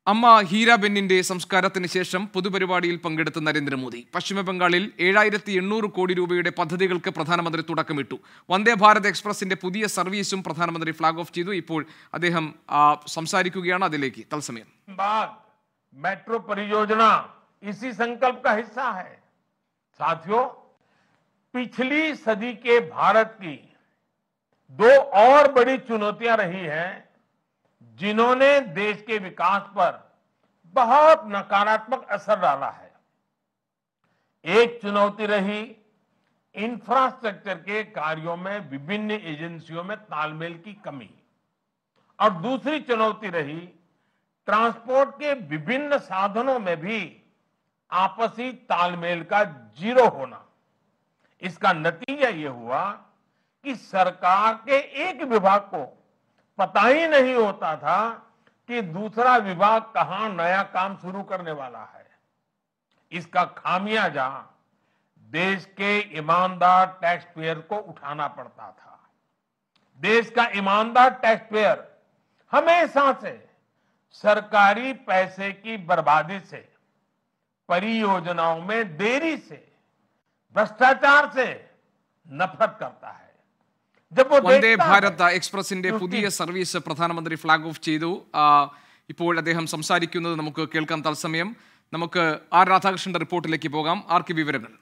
അമ്മ ഹീരാബെന്നിന്റെ സംസ്കാരത്തിന് ശേഷം പൊതുപരിപാടിയിൽ പങ്കെടുത്ത നരേന്ദ്രമോദി പശ്ചിമബംഗാളിൽ ഏഴായിരത്തി എണ്ണൂറ് കോടി രൂപയുടെ പദ്ധതികൾക്ക് പ്രധാനമന്ത്രി തുടക്കമിട്ടു വന്ദേ ഭാരത് എക്സ്പ്രസിന്റെ പുതിയ സർവീസും പ്രധാനമന്ത്രി ഫ്ളാഗ് ഓഫ് ചെയ്തു ഇപ്പോൾ അദ്ദേഹം ആ, സംസാരിക്കുകയാണ് അതിലേക്ക് തത്സമയം बाद मेट्रो परियोजना इसी संकल्प का हिस्सा है साथियों पिछली सदी के भारत की दो और बड़ी चुनौतियां रही हैं जिन्होंने देश के विकास पर बहुत नकारात्मक असर डाला है एक चुनौती रही इंफ्रास्ट्रक्चर के कार्यों में विभिन्न एजेंसियों में तालमेल की कमी और दूसरी चुनौती रही ट्रांसपोर्ट के विभिन्न साधनों में भी आपसी तालमेल का जीरो होना इसका नतीजा ये हुआ कि सरकार के एक विभाग को पता ही नहीं होता था कि दूसरा विभाग कहां नया काम शुरू करने वाला है इसका खामियाजा देश के ईमानदार टैक्स पेयर को उठाना पड़ता था देश का ईमानदार टैक्स पेयर हमेशा से सरकारी पैसे की बर्बादी से परियोजनाओं में देरी से भ्रष्टाचार से नफरत करता है जब वो വന്ദേ देखता है ഭാരത് എക്സ്പ്രസിന്റെ പുതിയ സർവീസ് പ്രധാനമന്ത്രി ഫ്ളാഗ് ഓഫ് ചെയ്തു ആ, ഇപ്പോൾ അദ്ദേഹം സംസാരിക്കുന്നത് നമുക്ക് കേൾക്കാം തത്സമയം നമുക്ക് ആർ രാധാകൃഷ്ണന്റെ റിപ്പോർട്ടിലേക്ക് പോകാം ആർക്ക് വിവരങ്ങൾ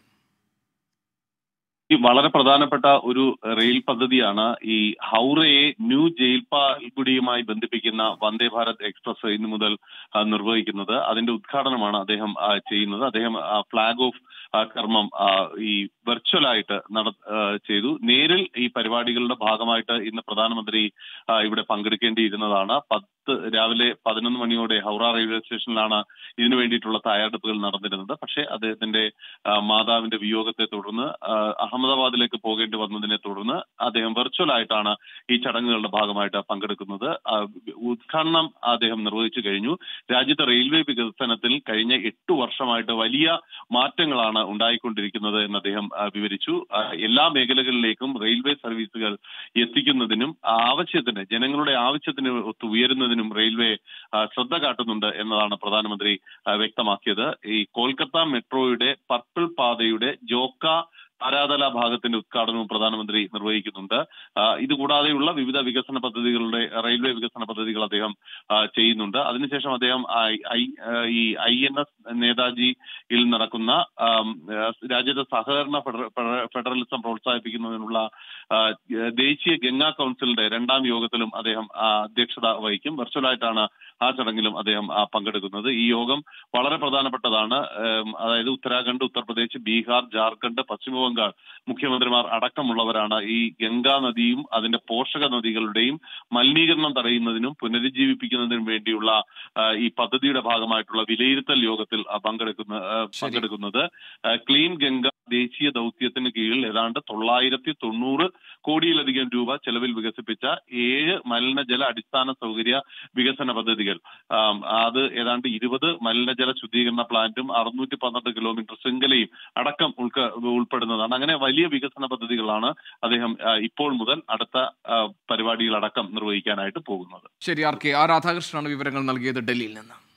ഈ വളരെ പ്രധാനപ്പെട്ട ഒരു റെയിൽ പദ്ധതിയാണ് ഈ ഹൗറയെ ന്യൂ ജയിൽപാൽഗുഡിയുമായി ബന്ധിപ്പിക്കുന്ന വന്ദേ ഭാരത് എക്സ്പ്രസ് ഇന്നു മുതൽ ആ, നിർവഹിക്കുന്നത് അതിന്റെ ഉദ്ഘാടനമാണ് അദ്ദേഹം ആ, ചെയ്യുന്നത് അദ്ദേഹം ഫ്ലാഗ് ഓഫ് കർമ്മം ആ, ഈ വെർച്വൽ ആയിട്ട് നട ആ, ചെയ്തു നേരിൽ ഈ പരിപാടികളുടെ ഭാഗമായിട്ട് ഇന്ന് പ്രധാനമന്ത്രി ആ, ഇവിടെ പങ്കെടുക്കേണ്ടിയിരുന്നതാണ് പത്ത് രാവിലെ പതിനൊന്ന് മണിയോടെ ഹൗറ റെയിൽവേ സ്റ്റേഷനിലാണ് ഇതിനു വേണ്ടിയിട്ടുള്ള തയ്യാറെടുപ്പുകൾ നടന്നിരുന്നത് പക്ഷേ അദ്ദേഹത്തിന്റെ ആ, മാതാവിന്റെ വിയോഗത്തെ തുടർന്ന് ആ, അഹമ്മദാബാദിലേക്ക് പോകേണ്ടി വന്നതിനെ തുടർന്ന് അദ്ദേഹം വെർച്വൽ ആയിട്ടാണ് ഈ ചടങ്ങുകളുടെ ഭാഗമായിട്ട് പങ്കെടുക്കുന്നത് ആ, ഉദ്ഘാടനം അദ്ദേഹം നിർവഹിച്ചു കഴിഞ്ഞു രാജ്യത്തെ റെയിൽവേ വികസനത്തിൽ കഴിഞ്ഞ എട്ട് വർഷമായിട്ട് വലിയ മാറ്റങ്ങളാണ് ഉണ്ടായിക്കൊണ്ടിരിക്കുന്നത് എന്ന് അദ്ദേഹം ആ, വിവരിച്ചു ആ, എല്ലാ മേഖലകളിലേക്കും റെയിൽവേ സർവീസുകൾ എത്തിക്കുന്നതിനും ആവശ്യത്തിന് ജനങ്ങളുടെ ആവശ്യത്തിന് ഒത്ത് ഉയരുന്നതിനും റെയിൽവേ ആ, ശ്രദ്ധ കാട്ടുന്നുണ്ട് എന്നതാണ് പ്രധാനമന്ത്രി ആ, വ്യക്തമാക്കിയത് ഈ കൊൽക്കത്ത മെട്രോയുടെ പർപ്പിൾ പാതയുടെ ജോക്ക ആരാധന ഭാഗത്തിന്റെ ഉദ്ഘാടനവും പ്രധാനമന്ത്രി നിർവഹിക്കുന്നുണ്ട് ആ, ഇതുകൂടാതെയുള്ള വിവിധ വികസന പദ്ധതികളുടെ റെയിൽവേ വികസന പദ്ധതികൾ അദ്ദേഹം ആ, ചെയ്യുന്നുണ്ട് അതിനുശേഷം അദ്ദേഹം ഐ- ഐ- ആ, ഈ ഐ എൻ എസ് നേതാജിയിൽ നടക്കുന്ന ആം, ആ, രാജ്യത്തെ സഹകരണ ഫെഡറ- ഫെഡറ- ഫെഡറലിസം പ്രോത്സാഹിപ്പിക്കുന്നതിനുള്ള ആ, ദേശീയ ഗംഗാ കൗൺസിലിന്റെ രണ്ടാം യോഗത്തിലും അദ്ദേഹം ആ, അധ്യക്ഷത വഹിക്കും വെർച്വലായിട്ടാണ് ആ ചടങ്ങിലും അദ്ദേഹം ആ, പങ്കെടുക്കുന്നത് ഈ യോഗം വളരെ പ്രധാനപ്പെട്ടതാണ് ഏം, അതായത് ഉത്തരാഖണ്ഡ് ഉത്തർപ്രദേശ് ബീഹാർ ജാർഖണ്ഡ് പശ്ചിമ ബംഗാൾ മുഖ്യമന്ത്രിമാർ അടക്കമുള്ളവരാണ് ഈ ഗംഗാ നദിയും അതിന്റെ പോഷക നദികളുടെയും മലിനീകരണം തടയുന്നതിനും പുനരുജ്ജീവിപ്പിക്കുന്നതിനും വേണ്ടിയുള്ള ആ, ഈ പദ്ധതിയുടെ ഭാഗമായിട്ടുള്ള വിലയിരുത്തൽ യോഗത്തിൽ ആ, പങ്കെടുക്കുന്ന ആ, പങ്കെടുക്കുന്നത് ആ, ക്ലീൻ ഗംഗ ദേശീയ ദൗത്യത്തിന് കീഴിൽ ഏതാണ്ട് തൊള്ളായിരത്തി തൊണ്ണൂറ് കോടിയിലധികം രൂപ ചെലവിൽ വികസിപ്പിച്ച ഏഴ് മലിനജല അടിസ്ഥാന സൗകര്യ വികസന പദ്ധതികൾ ആം, അത് ഏതാണ്ട് ഇരുപത് മലിനജല ശുദ്ധീകരണ പ്ലാന്റും അറുന്നൂറ്റി പന്ത്രണ്ട് കിലോമീറ്റർ ശൃംഖലയും അടക്കം ഉൾക്ക ഉൾപ്പെടുന്നതാണ് അങ്ങനെ വലിയ വികസന പദ്ധതികളാണ് അദ്ദേഹം ആ, ഇപ്പോൾ മുതൽ അടുത്ത ആ, പരിപാടികളടക്കം നിർവഹിക്കാനായിട്ട് പോകുന്നത് ശരി ആർ കെ ആർ രാധാകൃഷ്ണനാണ് വിവരങ്ങൾ നൽകിയത് ഡൽഹിയിൽ നിന്ന്